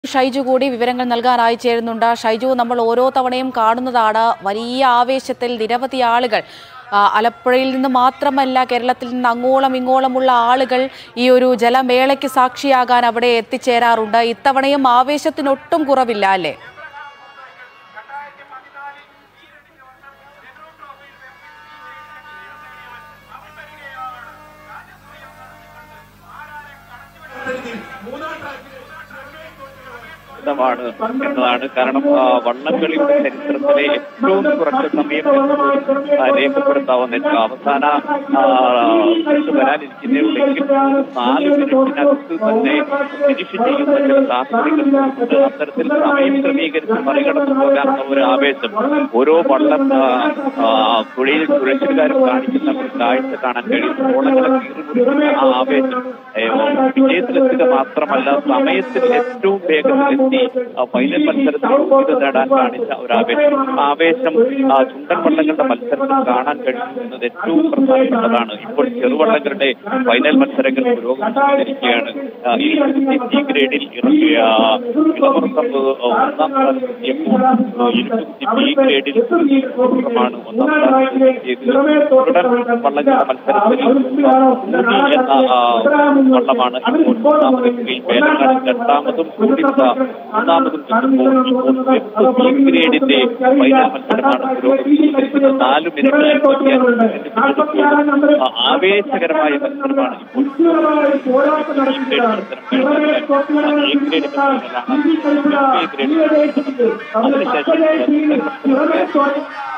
ഷൈജു കൂടി വിവരങ്ങൾ നൽകാനായി ചേരുന്നുണ്ട് ഷൈജു നമ്മൾ ഓരോ തവണയും കാണുന്നതാണ് വലിയ ആവേശത്തിൽ നിരവധി ആളുകൾ ആ, ആലപ്പുഴയിൽ നിന്ന് മാത്രമല്ല കേരളത്തിൽ നിന്ന് അങ്ങോളം ഇങ്ങോളമുള്ള ആളുകൾ ഈ ഒരു ജലമേളയ്ക്ക് സാക്ഷിയാകാൻ അവിടെ എത്തിച്ചേരാറുണ്ട് ഇത്തവണയും ആവേശത്തിനൊട്ടും കുറവില്ല അല്ലേ ാണ് എന്നതാണ് കാരണം ആ, വള്ളംകളിയുടെ ചരിത്രത്തിലെ ഏറ്റവും കുറച്ച സമയം എന്ന് ആ, രേഖപ്പെടുത്താവുന്ന ഏറ്റവും അവസാന ആ, സ്ഥലത്ത് വരാനിരിക്കുന്നവരുണ്ടെങ്കിൽ നാല് മിനിറ്റിനകത്ത് തന്നെ ഫിനിഷ് ചെയ്യുന്ന ചില സാഹചര്യങ്ങളുണ്ട് അത്തരത്തിൽ സമയം ക്രമീകരിച്ച് മറികടന്നു പോകാനുള്ള ഒരു ആവേശം ഓരോ വള്ളം ആ, ആ, പുഴയിൽ സുരക്ഷിതകാരും കാണിക്കുന്ന ഒരു കാഴ്ച കാണാൻ കഴിയും ഓളങ്ങളെ കീറിമുറിക്കുന്ന ആ ആവേശം ഏ, വിജയത്തിലെത്തുക മാത്രമല്ല സമയത്തിൽ ഏറ്റവും വേഗത്തിലെത്തി ആ, ഫൈനൽ മത്സരത്തിൽ യോഗ്യത നേടാൻ കാണിച്ച ഒരു ആവേശം ആ ആവേശം ആ, ചുണ്ടൻ വള്ളങ്ങളുടെ മത്സരത്തിൽ കാണാൻ കഴിയുന്നത് ഏറ്റവും പ്രധാനപ്പെട്ടതാണ് ഇപ്പോൾ ചെറുവള്ളങ്ങളുടെ ഫൈനൽ മത്സരങ്ങൾ പുരോഗമിച്ചുകൊണ്ടിരിക്കുകയാണ് ആ, ഈ സി ഗ്രേഡിൽ ഇറങ്ങിയ ഇളമുറത്തപ്പ് ഒന്നാം സ്ഥാനത്തെത്തിയപ്പോൾ ഇരുപത്തി ബി ഗ്രേഡിൽ മാണ് ഒന്നാം സ്ഥാനത്തെത്തിയത് ചുണ്ടൻ വള്ളങ്ങളുടെ മത്സരത്തിൽ ഊട്ടി എന്ന ആ, വള്ളമാണ് ഇപ്പോൾ ഒന്നാമതെത്തുകയും വേലക്കാട് രണ്ടാമതും കൂടിത്ത മൂന്നാമതും എത്തുമ്പോൾ ഇപ്പോൾ എട്ട് ബി ഗ്രേഡിന്റെ ഫൈനൽ മത്സരമാണ് പുരോഗമിച്ചുകൊണ്ടിരിക്കുന്നത് നാല് മിനിറ്റ് ആ, ആവേശകരമായ മത്സരമാണ് ഇപ്പോൾ ബി ഗ്രേഡ് മത്സരം കഴിഞ്ഞത് എ ഗ്രേഡ് മത്സരങ്ങളാണ് ബി ഗ്രേഡ് അതിനുശേഷം